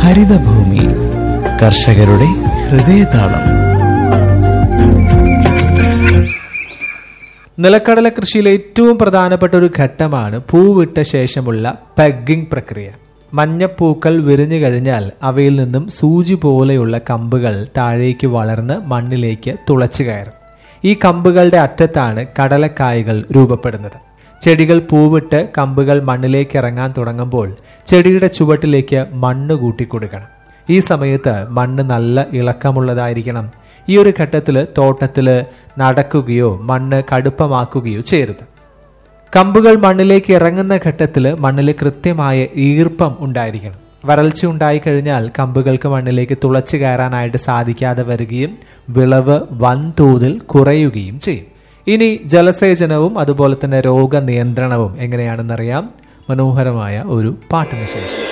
ഹരിതഭൂമി കർഷകരുടെ ഹൃദയതാളം നിലക്കടല കൃഷിയിലെ ഏറ്റവും പ്രധാനപ്പെട്ട ഒരു ഘട്ടമാണ് പൂവിട്ട ശേഷമുള്ള പെഗ്ഗിംഗ് പ്രക്രിയ മഞ്ഞപ്പൂക്കൾ വിരിഞ്ഞു കഴിഞ്ഞാൽ അവയിൽ നിന്നും സൂചി പോലെയുള്ള കമ്പുകൾ താഴേക്ക് വളർന്ന് മണ്ണിലേക്ക് തുളച്ചു കയറും ഈ കമ്പുകളുടെ അറ്റത്താണ് കടലക്കായകൾ രൂപപ്പെടുന്നത് ചെടികൾ പൂവിട്ട് കമ്പുകൾ മണ്ണിലേക്ക് ഇറങ്ങാൻ തുടങ്ങുമ്പോൾ ചെടിയുടെ ചുവട്ടിലേക്ക് മണ്ണ് കൂട്ടിക്കൊടുക്കണം ഈ സമയത്ത് മണ്ണ് നല്ല ഇളക്കമുള്ളതായിരിക്കണം ഈ ഒരു ഘട്ടത്തിൽ തോട്ടത്തിൽ നടക്കുകയോ മണ്ണ് കടുപ്പമാക്കുകയോ ചെയ്യരുത് കമ്പുകൾ മണ്ണിലേക്ക് ഇറങ്ങുന്ന ഘട്ടത്തിൽ മണ്ണിൽ കൃത്യമായ ഈർപ്പം ഉണ്ടായിരിക്കണം വരൾച്ച ഉണ്ടായിക്കഴിഞ്ഞാൽ കമ്പുകൾക്ക് മണ്ണിലേക്ക് തുളച്ചു കയറാനായിട്ട് സാധിക്കാതെ വരികയും വിളവ് വൻതോതിൽ കുറയുകയും ചെയ്യും ഇനി ജലസേചനവും അതുപോലെ തന്നെ രോഗനിയന്ത്രണവും എങ്ങനെയാണെന്നറിയാം മനോഹരമായ ഒരു പാട്ടിന് ശേഷം